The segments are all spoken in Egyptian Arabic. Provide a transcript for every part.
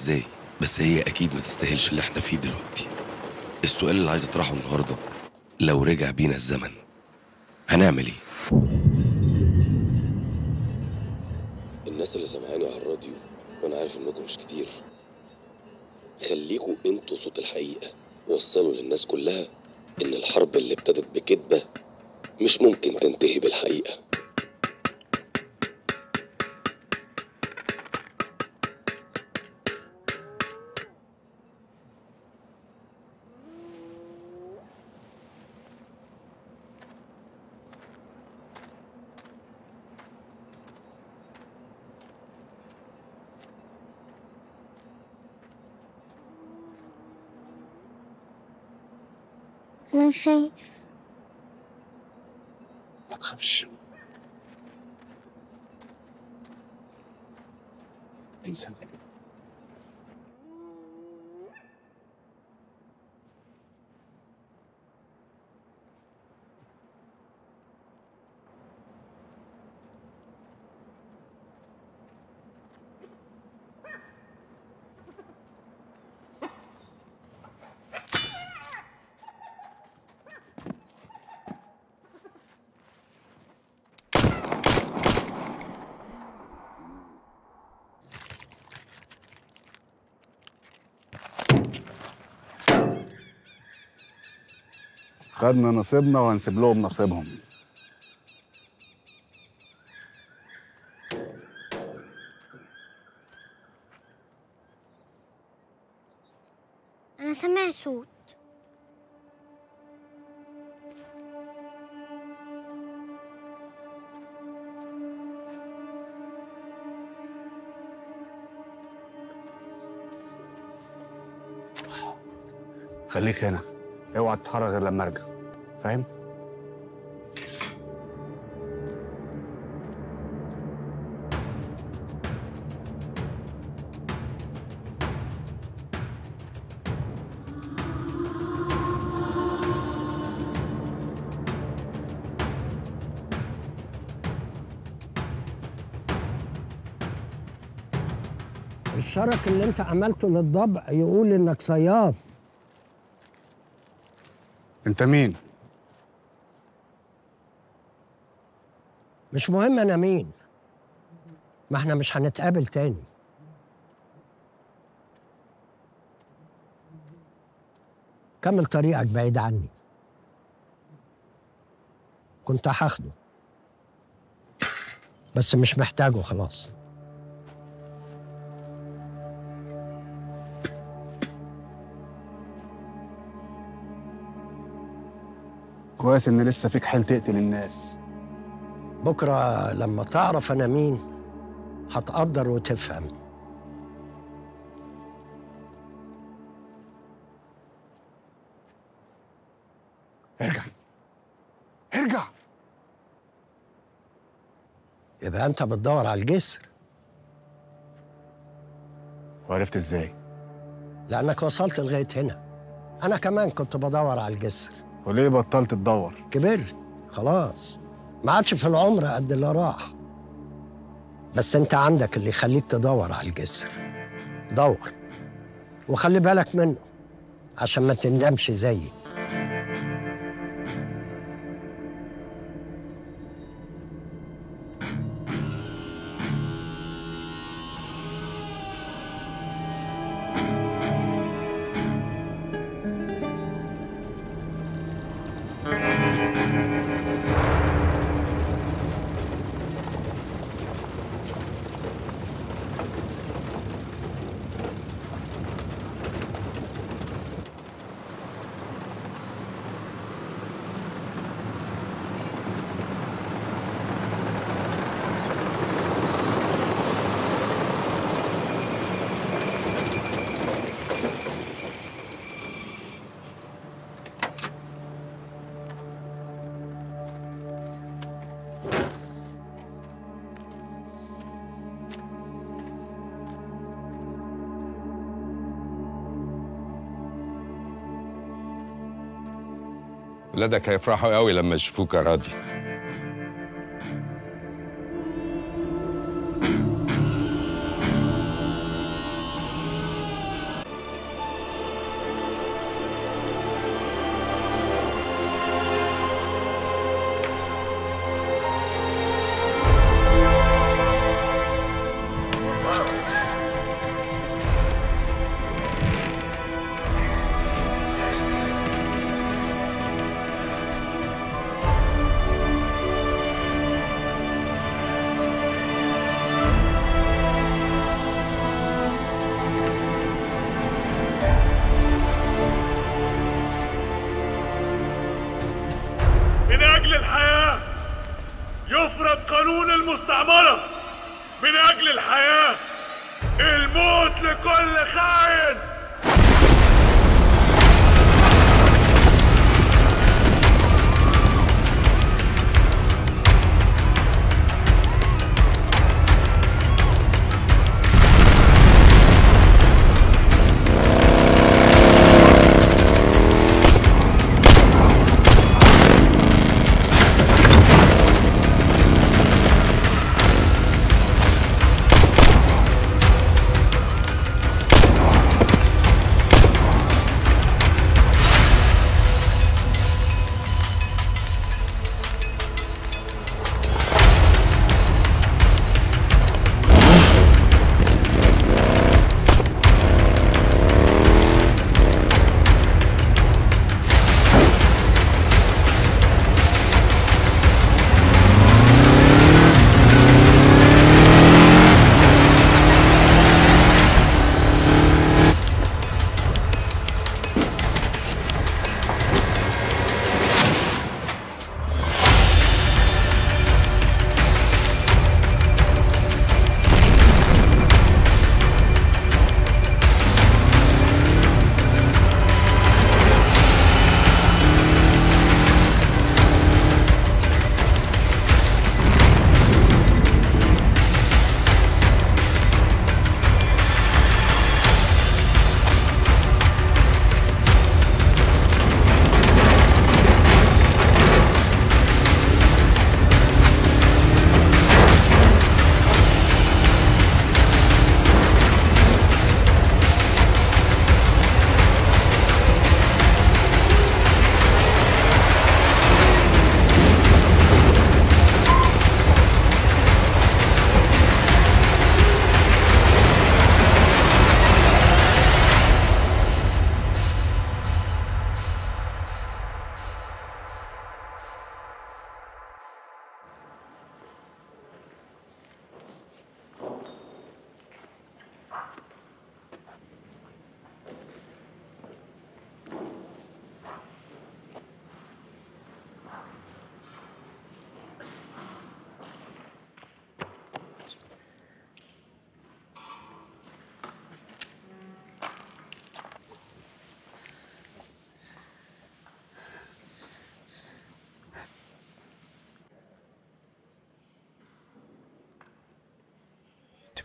ازاي بس هي اكيد ما تستاهلش اللي احنا فيه دلوقتي السؤال اللي عايز اطرحه النهارده لو رجع بينا الزمن هنعمل ايه الناس اللي سامعاني على الراديو وانا عارف انكم مش كتير خليكوا انتوا صوت الحقيقه وصلوا للناس كلها ان الحرب اللي ابتدت بكذبه مش ممكن تنتهي بالحقيقه أنا خايف ما تخافش انسى خدنا نصيبنا وهنسيب لهم نصيبهم أنا سامع صوت خليك هنا اوعى تتحرك غير لما ارجع فاهم الشرك اللي انت عملته للضبع يقول انك صياد انت مين مش مهم انا مين ما احنا مش هنتقابل تاني كمل طريقك بعيد عني كنت هاخده بس مش محتاجه خلاص كويس ان لسه فيك حيل تقتل الناس بكرة لما تعرف أنا مين هتقدر وتفهم ارجع ارجع يبقى أنت بتدور على الجسر وعرفت ازاي لأنك وصلت لغاية هنا أنا كمان كنت بدور على الجسر وليه بطلت تدور كبرت خلاص ما عادش في العمر قد اللي راح بس أنت عندك اللي يخليك تدور على الجسر دور وخلي بالك منه عشان ما تندمش زيي ولادك هيفرحوا قوي لما يشوفوك يا راضي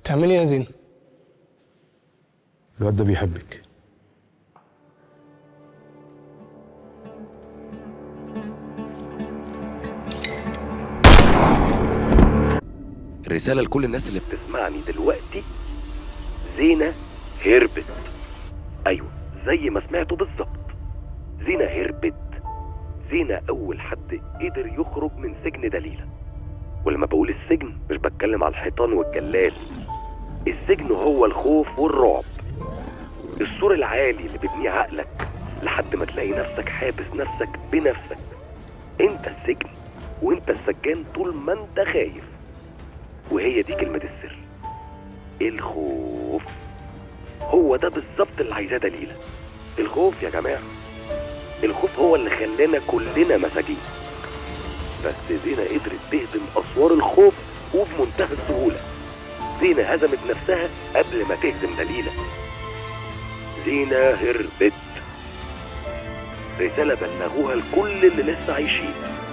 بتعملي ايه يا زينة؟ الواد ده بيحبك رسالة لكل الناس اللي بتسمعني دلوقتي زينة هربت أيوة زي ما سمعتوا بالظبط زينة هربت زينة أول حد قدر يخرج من سجن دليلة ولما بقول السجن مش بتكلم على الحيطان والجلال السجن هو الخوف والرعب السور العالي اللي بيبنيه عقلك لحد ما تلاقي نفسك حابس نفسك بنفسك انت السجن وانت السجان طول ما انت خايف وهي دي كلمة السر الخوف هو ده بالظبط اللي عايزاه دليلة الخوف يا جماعة الخوف هو اللي خلانا كلنا مساجين بس زينة قدرت تهدم أسوار الخوف وبمنتهى السهولة زينة هزمت نفسها قبل ما تهزم دليلة زينة هربت رسالة بلغوها لكل اللي لسه عايشين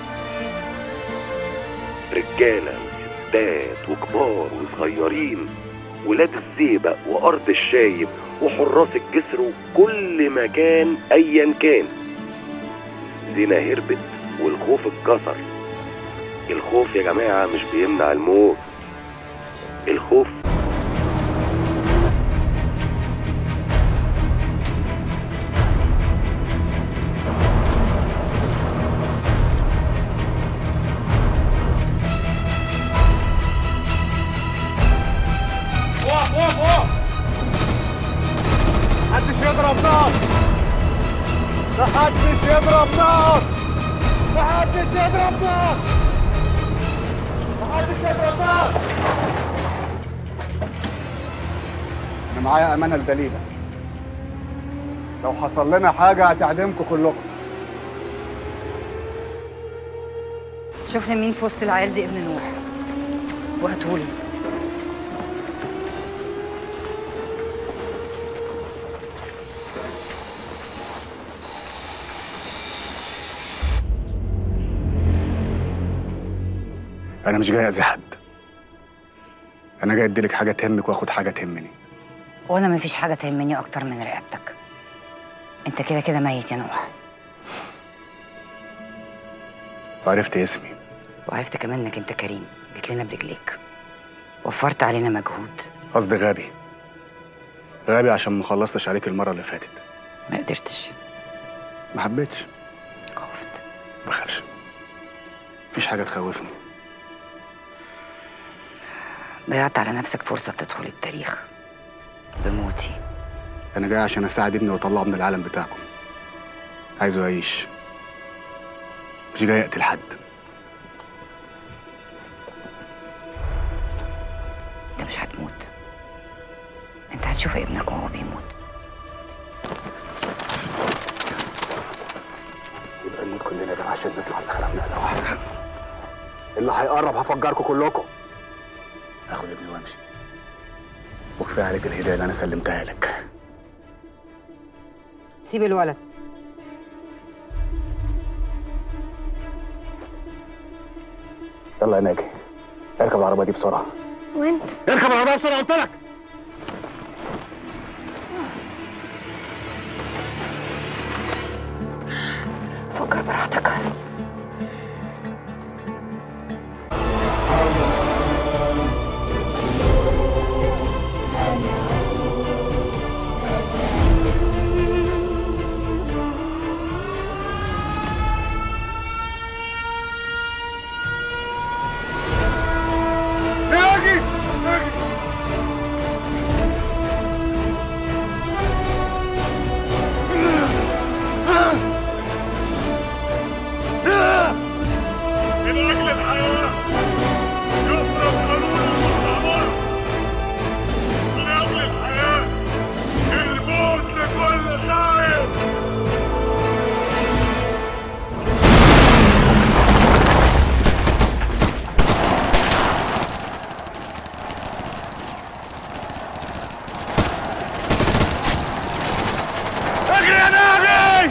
رجالة وستات وكبار وصغيرين ولاد الزيبق وأرض الشايب وحراس الجسر وكل مكان أيا كان زينة هربت والخوف اتكسر الخوف يا جماعة مش بيمنع الموت الخوف محدش يضرب نار محدش يضرب نار محدش يضرب نار محدش يضرب نار انا معايا امانه لدليله لو حصل لنا حاجه هتعدمكم كلكم شوف لي مين في وسط العيال دي ابن نوح وهاتهولي انا مش جاي اذي حد انا جاي اديلك حاجه تهمك واخد حاجه تهمني وانا مفيش حاجه تهمني اكتر من رقبتك انت كده كده ميت يا نوح وعرفت اسمي وعرفت كمان انك انت كريم جيت لنا برجليك وفرت علينا مجهود قصدي غبي غبي عشان ما خلصتش عليك المره اللي فاتت ما قدرتش ما حبيتش خفت ما بخافش مفيش حاجه تخوفني ضيعت على نفسك فرصه تدخل التاريخ بموتي انا جاي عشان اساعد ابني واطلعه من العالم بتاعكم عايزه يعيش مش جاي اقتل حد انت مش هتموت انت هتشوف ابنك وهو بيموت يبقى نموت كلنا ده عشان نطلع الاخره بنقله واحده اللي هيقرب هفجركم كلكم اخد ابني وامشي وكفايه عليك الهدايه اللي انا سلمتها لك سيب الولد يلا يا ناجي اركب العربيه دي بسرعه وانت اركب العربيه بسرعه قلت لك فكر براحتك ناجي من أجل الحياة يفرض قانون المستعمرة من أجل الحياة الموت لكل خائف اجري يا ناجي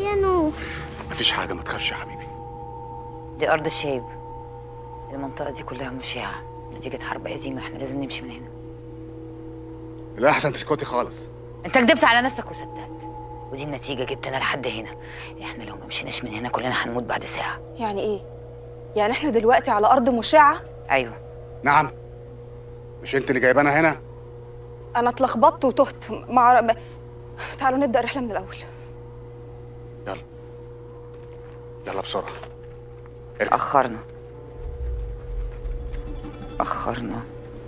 يا نوح مفيش حاجه ما تخافش يا حبيبي دي ارض الشايب المنطقه دي كلها مشيعه نتيجه حرب قديمه احنا لازم نمشي من هنا لا احسن تسكتي خالص انت كدبت على نفسك وصدقت ودي النتيجه جبتنا لحد هنا احنا لو ما مشيناش من هنا كلنا هنموت بعد ساعه يعني ايه؟ يعني احنا دلوقتي على أرض مشعة؟ ايوه نعم مش انت اللي جايبانا هنا أنا اتلخبطت وتهت مع م- تعالوا نبدأ الرحلة من الأول يلا يلا بسرعه اتاخرنا اتاخرنا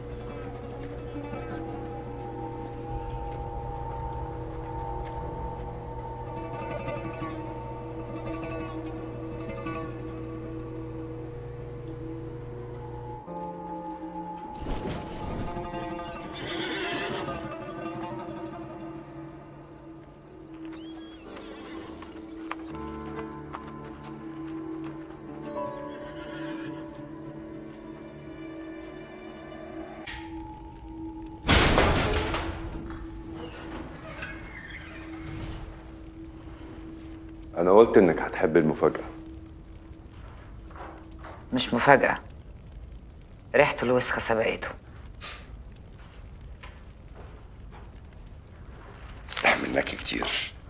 انا قلت انك هتحب المفاجاه مش مفاجاه ريحته الوسخه سبقته استحملناكي كتير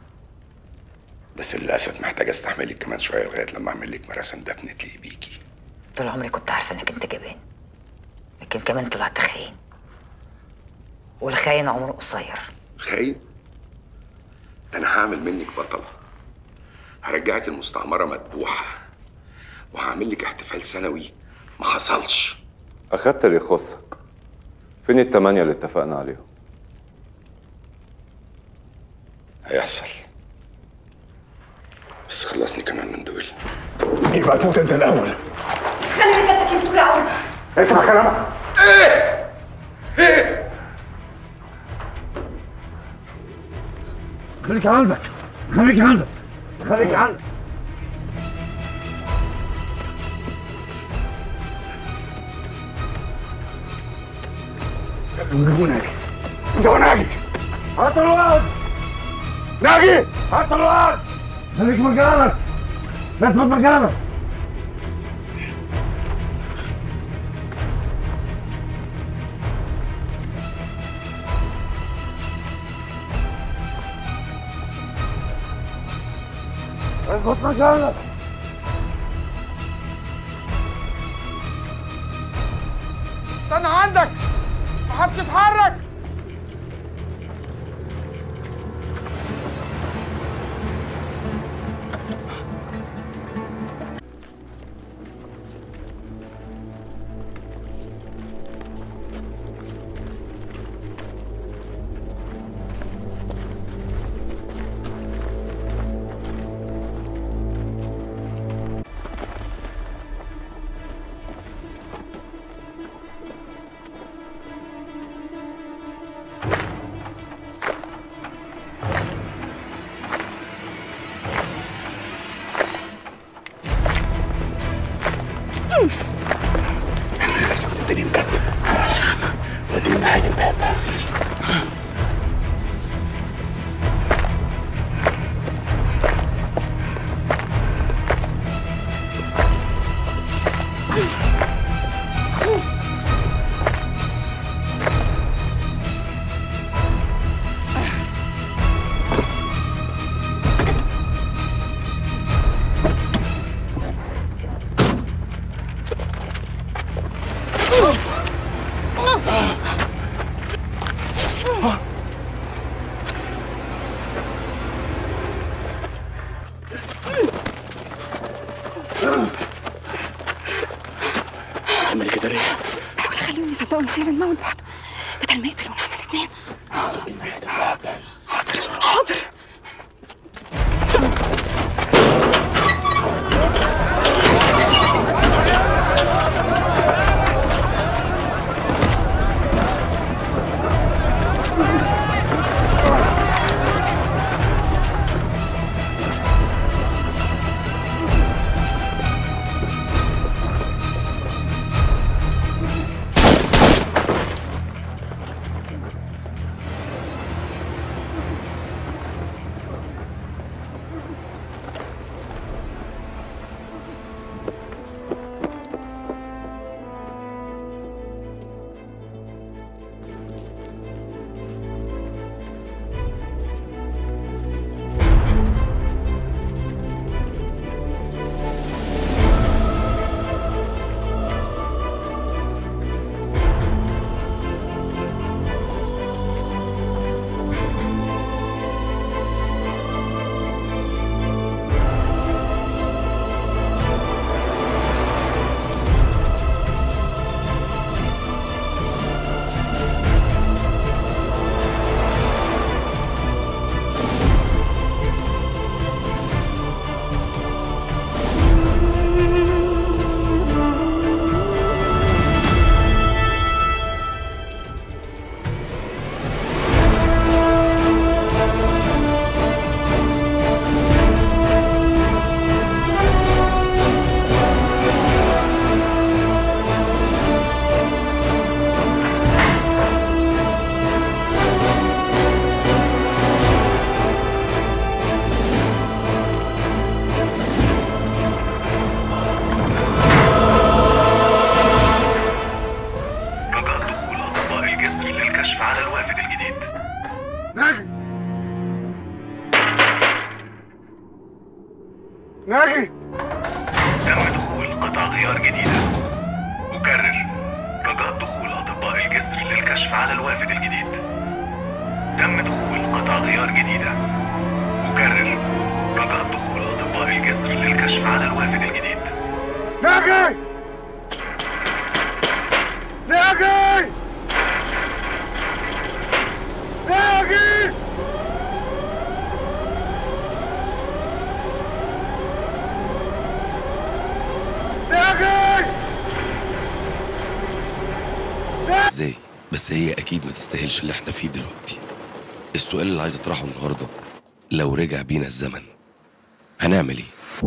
بس للأسف محتاج استحملك كمان شوية لغاية لما أعمل لك مراسم دفن تليق بيكي طول عمري كنت عارفه انك انت جبان لكن كمان طلعت خاين والخاين عمره قصير خاين ده أنا هعمل منك بطلة هرجعك المستعمرة مذبوحة وهعمل لك احتفال سنوي ما حصلش اخدت اللي يخصك فين التمانية اللي اتفقنا عليهم هيحصل بس خلصني كمان من دول يبقى تموت انت الاول خلي رجالتك يمسكوا الأول اسمع كلامك خليك عندك خليك عندك خليك عندك نجيبوا ناجي نجيبوا ناجي هات الواد ناجي هات الواد خليك مكانك اثبت مكانك اثبت مكانك استنى عندك محدش يتحرك اعمل نفسك بتديني بجد وديني ناحيه الباب تعملي كده ليه؟ بحاول أخليهم يصدقوا إن احنا بنموت بعض بدل ما يقتلونا احنا الاتنين زقي ناحيه الباب حاضر بسرعه حاضر ناجي تم دخول قطع غيار جديدة أكرر رجاء دخول أطباء الجسر للكشف على الوافد الجديد تم دخول قطع غيار جديدة أكرر رجاء دخول أطباء الجسر للكشف على الوافد الجديد ناجي ناجي ناجي ناجي ازاي بس هي اكيد ما تستاهلش اللي احنا فيه دلوقتي السؤال اللي عايز اطرحه النهارده لو رجع بينا الزمن هنعمل ايه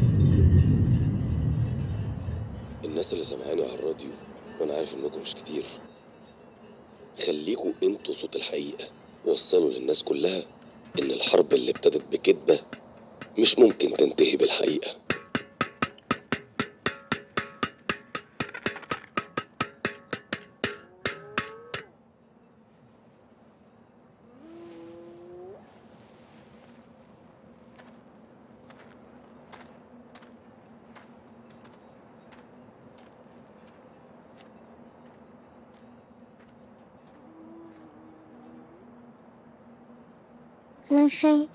الناس اللي سامعاني على الراديو وانا عارف انكم مش كتير خليكوا انتوا صوت الحقيقه وصلوا للناس كلها ان الحرب اللي ابتدت بكذبه مش ممكن تنتهي بالحقيقه أنا خايف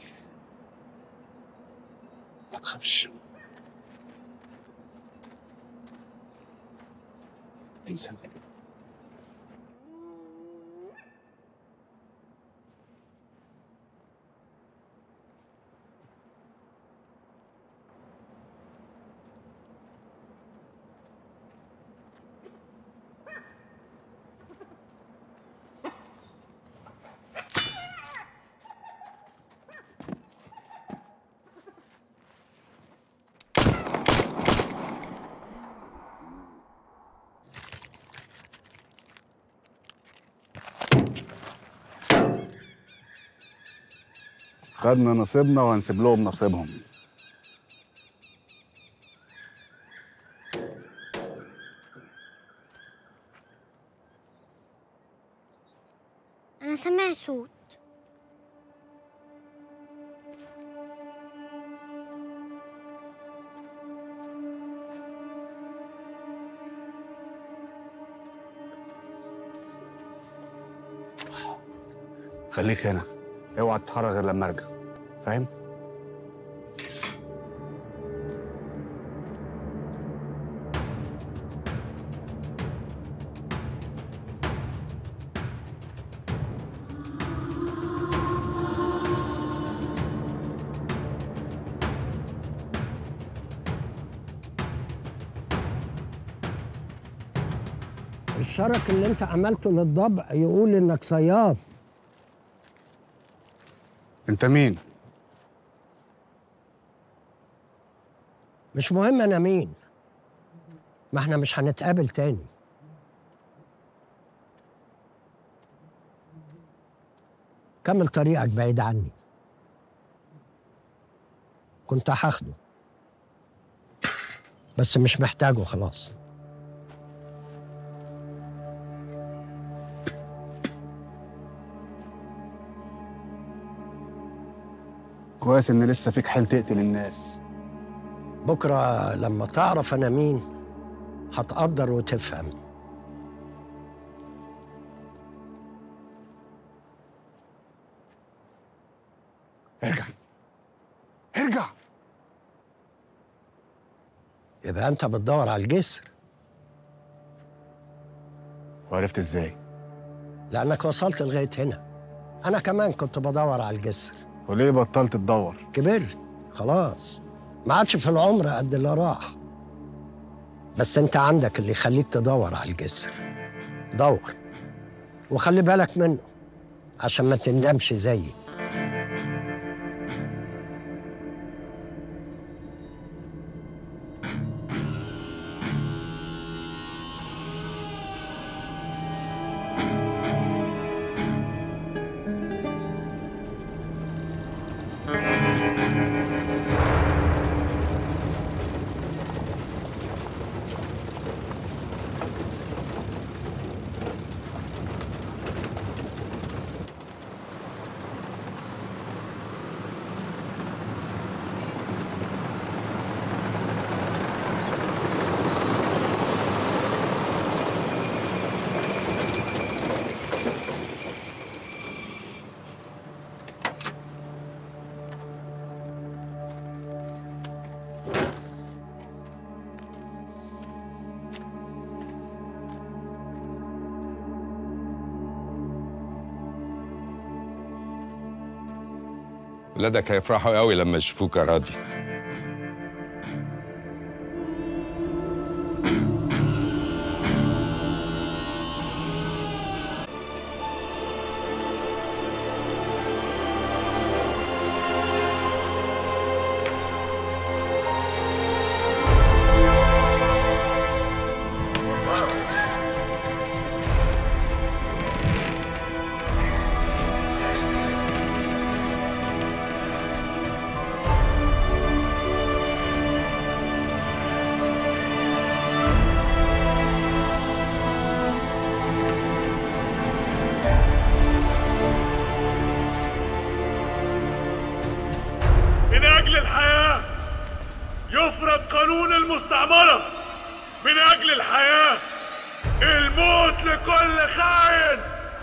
ما تخافش انسى خدنا نصيبنا وهنسيب لهم نصيبهم أنا سامع صوت خليك هنا اوعى تتحرك غير لما ارجع فاهم الشرك اللي انت عملته للضبع يقول انك صياد انت مين مش مهم انا مين ما احنا مش هنتقابل تاني كمل طريقك بعيد عني كنت هاخده بس مش محتاجه خلاص كويس ان لسه فيك حيل تقتل الناس بكرة لما تعرف أنا مين هتقدر وتفهم ارجع ارجع يبقى أنت بتدور على الجسر وعرفت ازاي لأنك وصلت لغاية هنا أنا كمان كنت بدور على الجسر وليه بطلت تدور كبرت خلاص ما عادش في العمر قد اللي راح بس انت عندك اللي يخليك تدور على الجسر دور وخلي بالك منه عشان ما تندمش زيي ولادك هيفرحوا قوي لما يشوفوك يا راضي من أجل الحياة يفرض قانون المستعمرة من أجل الحياة الموت لكل خاين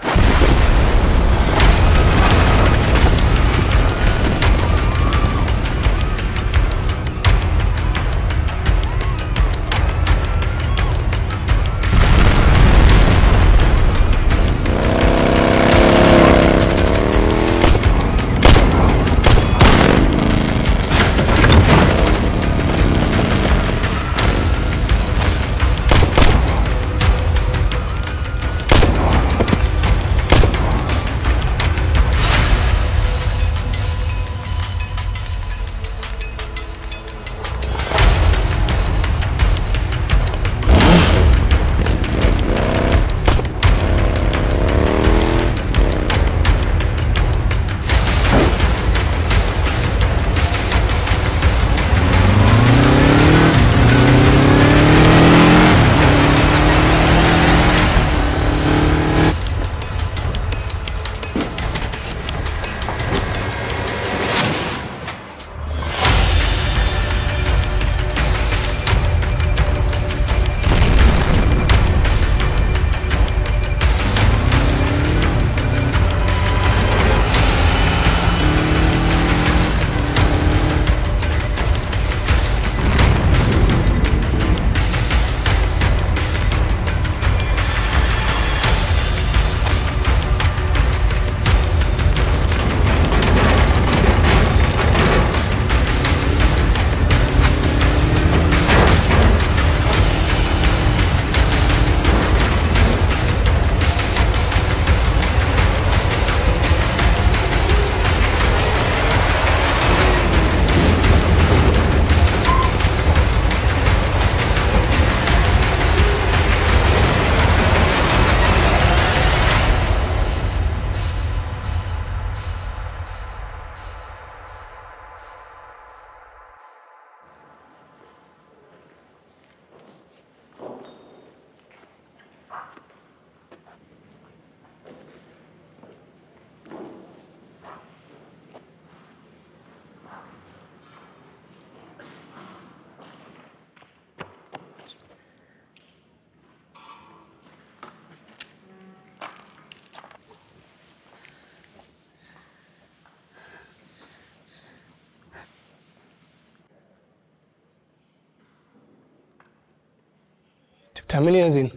انت بتعملي ايه يا زين؟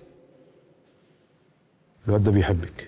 الواد ده بيحبك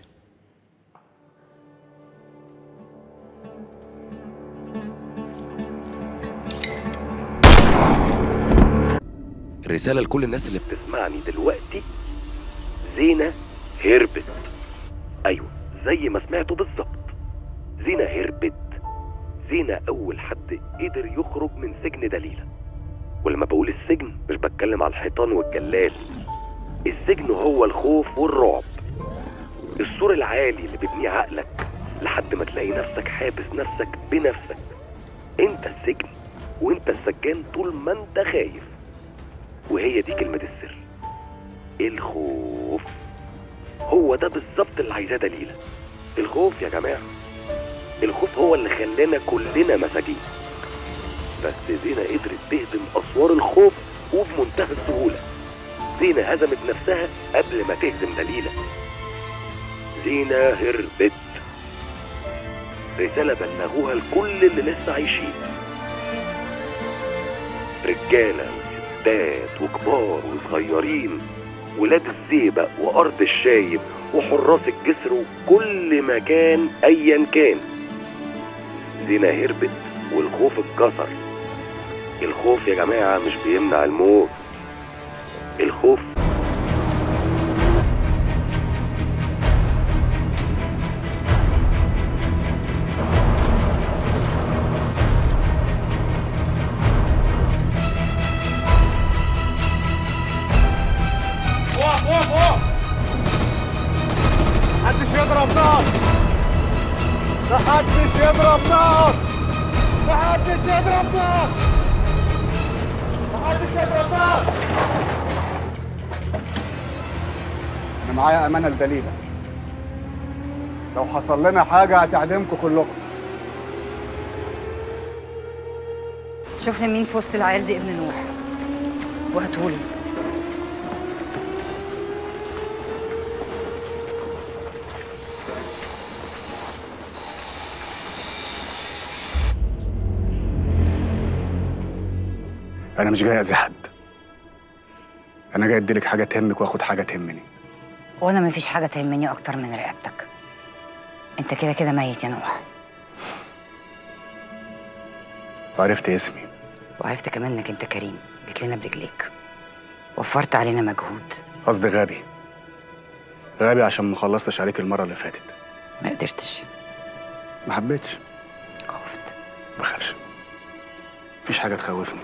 رسالة لكل الناس اللي بتسمعني دلوقتي زينة هربت أيوة زي ما سمعتوا بالظبط زينة هربت زينة أول حد قدر يخرج من سجن دليلة ولما بقول السجن مش بتكلم على الحيطان والجلال السجن هو الخوف والرعب السور العالي اللي بيبنيه عقلك لحد ما تلاقي نفسك حابس نفسك بنفسك انت السجن وانت السجان طول ما انت خايف وهي دي كلمة السر الخوف هو ده بالظبط اللي عايزاه دليلة الخوف يا جماعة الخوف هو اللي خلانا كلنا مساجين بس زينة قدرت تهدم أسوار الخوف وبمنتهى السهولة زينة هزمت نفسها قبل ما تهزم دليلة زينة هربت رسالة بلغوها لكل اللي لسه عايشين رجالة وستات وكبار وصغيرين ولاد الزيبق وأرض الشايب وحراس الجسر وكل مكان أيا كان زينة هربت والخوف اتكسر الخوف يا جماعة مش بيمنع الموت الخوف وقف وقف وقف محدش يضرب نار محدش يضرب نار محدش يضرب نار محدش يضرب نار انا معايا امانه لدليله لو حصل لنا حاجه هتعدمكم كلكم شوف لي مين في وسط العيال دي ابن نوح وهاتهولي انا مش جاي اذي حد انا جاي اديلك حاجه تهمك واخد حاجه تهمني وانا مفيش حاجه تهمني اكتر من رقبتك انت كده كده ميت يا نوح وعرفت اسمي وعرفت كمان انك انت كريم جيت لنا برجليك وفرت علينا مجهود قصدي غبي غبي عشان ما خلصتش عليك المره اللي فاتت ما قدرتش ما حبيتش خفت ما بخافش مفيش حاجه تخوفني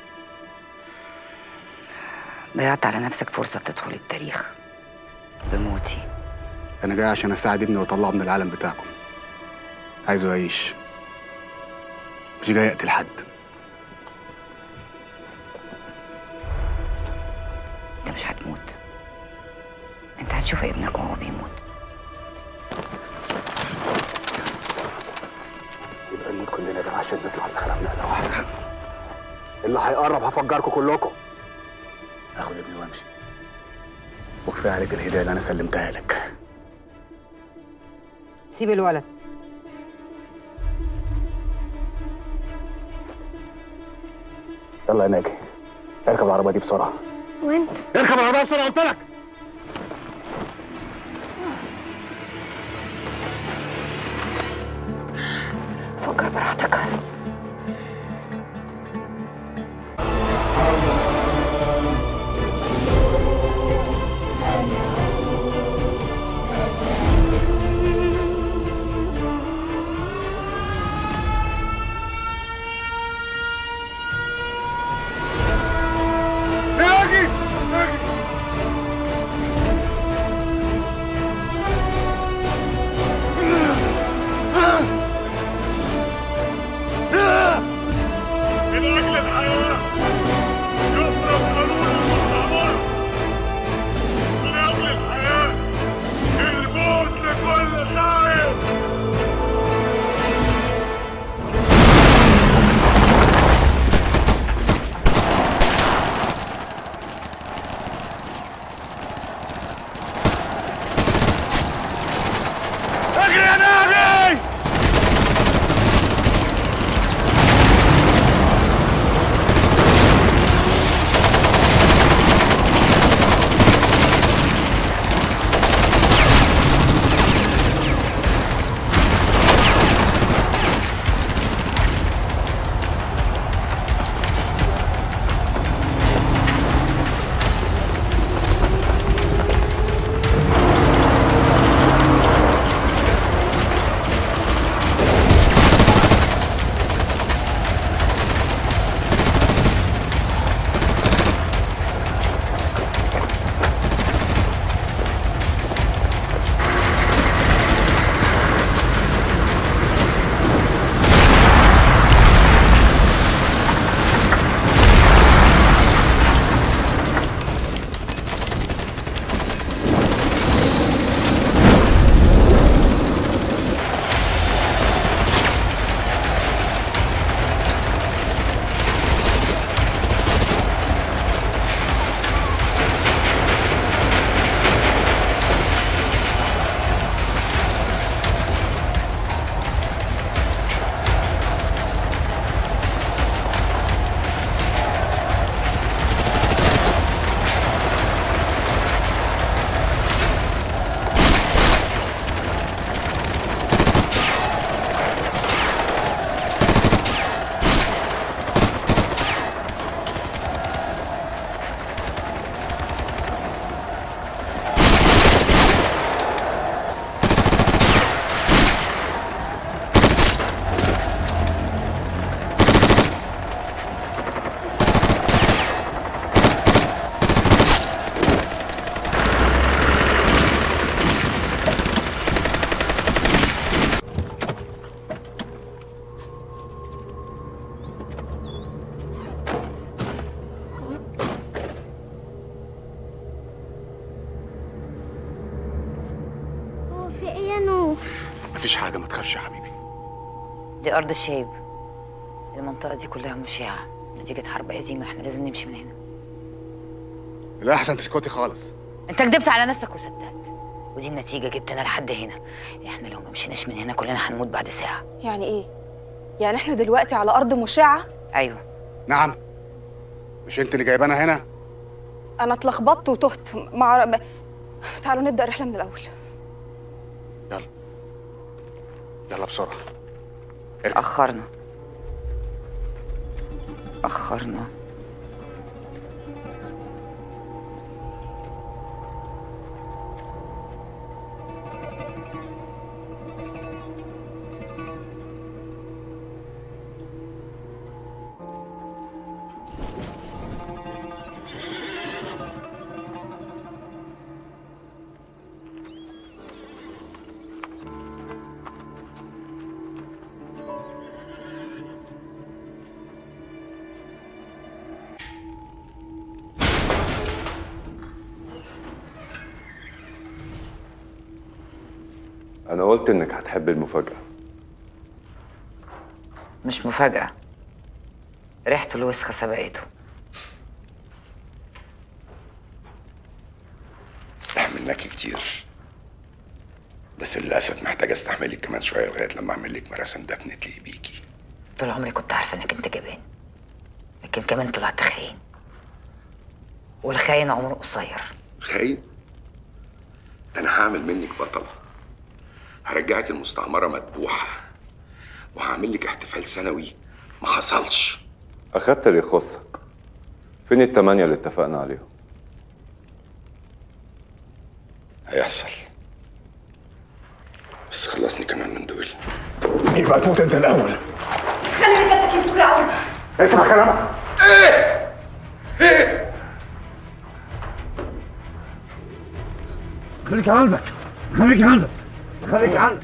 ضيعت على نفسك فرصه تدخل التاريخ بموتي انا جاي عشان اساعد ابني واطلعه من العالم بتاعكم عايزه يعيش مش جاي اقتل حد انت مش هتموت انت هتشوف ابنك وهو بيموت يبقى نموت كلنا ده عشان نطلع الاخره بنقله واحده اللي هيقرب هفجركم كلكم اخد ابني وامشي وكفايه عليك الهدايه اللي انا سلمتها لك سيب الولد يلا يا ناجي اركب العربيه دي بسرعه وانت اركب العربيه بسرعه قلت لك فكر براحتك ناجي ناجي مفيش حاجه ما تخافش يا حبيبي دي أرض الشايب المنطقة دي كلها مشيعة نتيجة حرب عزيمة احنا لازم نمشي من هنا لا احسن تسكتي خالص انت كدبت على نفسك وصدقت ودي النتيجة جبتنا لحد هنا احنا لو ما مشيناش من هنا كلنا هنموت بعد ساعة يعني ايه يعني احنا دلوقتي على ارض مشعه ايوه نعم مش انت اللي جايبانا هنا انا اتلخبطت وتهت مع م- تعالوا نبدا الرحله من الاول يلا بسرعه اتأخرنا اتأخرنا انا قلت انك هتحب المفاجأة مش مفاجأة ريحته الوسخة سبقته استحملناكي كتير بس للأسف محتاج استحملك كمان شوية لغاية لما أعمل لك مراسم دفن تليق بيكي طول عمري كنت عارفة انك انت جبان لكن كمان طلعت خاين والخاين عمره قصير خاين ده أنا هعمل منك بطلة هرجعك المستعمرة مذبوحة وهعمل لك احتفال سنوي ما حصلش اخدت اللي يخصك فين التمانية اللي اتفقنا عليهم هيحصل بس خلصني كمان من دول يبقى تموت انت الاول خلي رجالتك يمسكوا الاول اسمع كلامك ايه ايه خليك عندك خليك عندك خليك عندك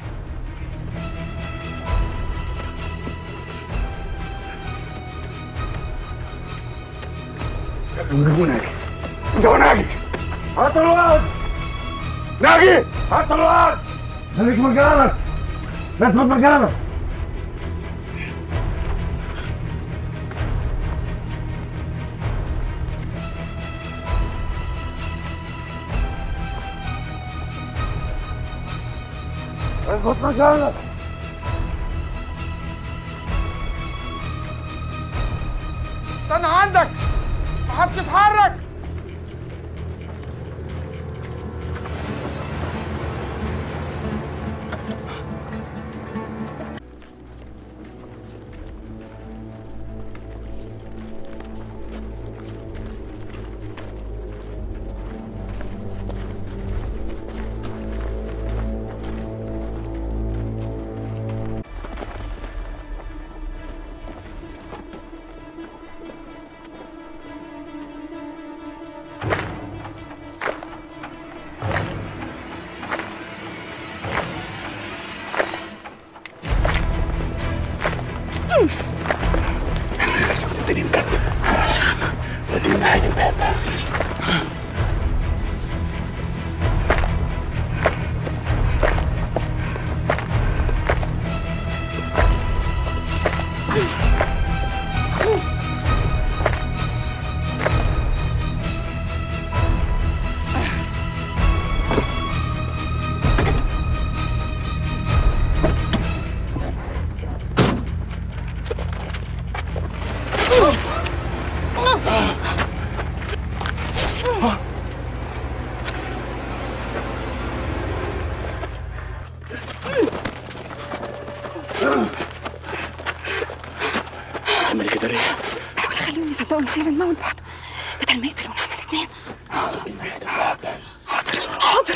ونجيبوا ناجي انت وناجي هات الواد ناجي هات الواد خليك مكانك اثبت مكانك اثبت مكانك استنى عندك محدش يتحرك انا لازم تديني بجد وديني ناحية الباب تعملي كده ليه؟ حاول اخليهم يصدقوا ان احنا بنموت بعض بدل ما يقتلونا احنا الاثنين حاضر حاضر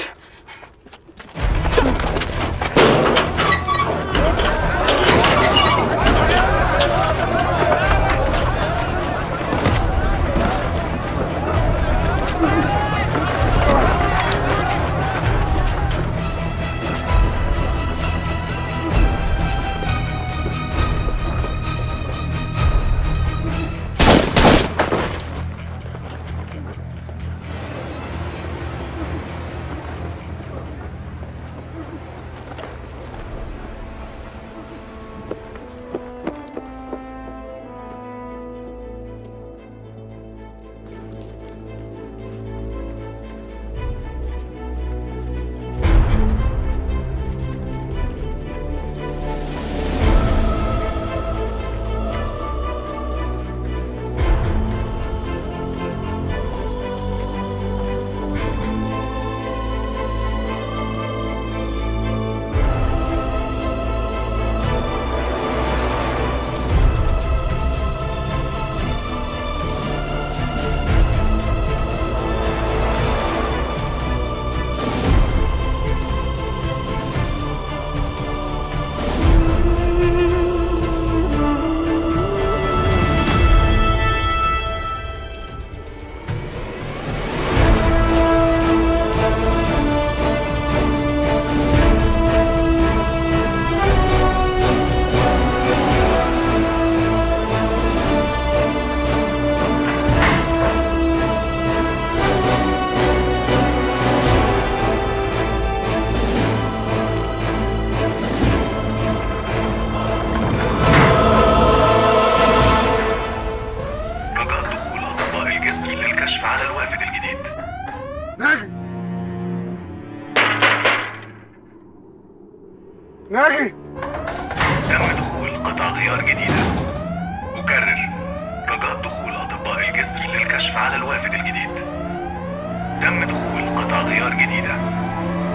على الوافد الجديد تم دخول قطع غيار جديدة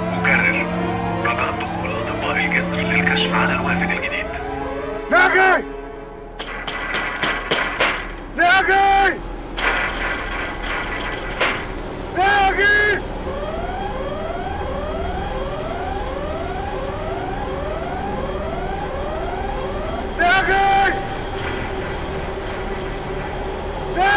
أكرر رجاء دخول أطباء الجسر للكشف على الوافد الجديد ناجي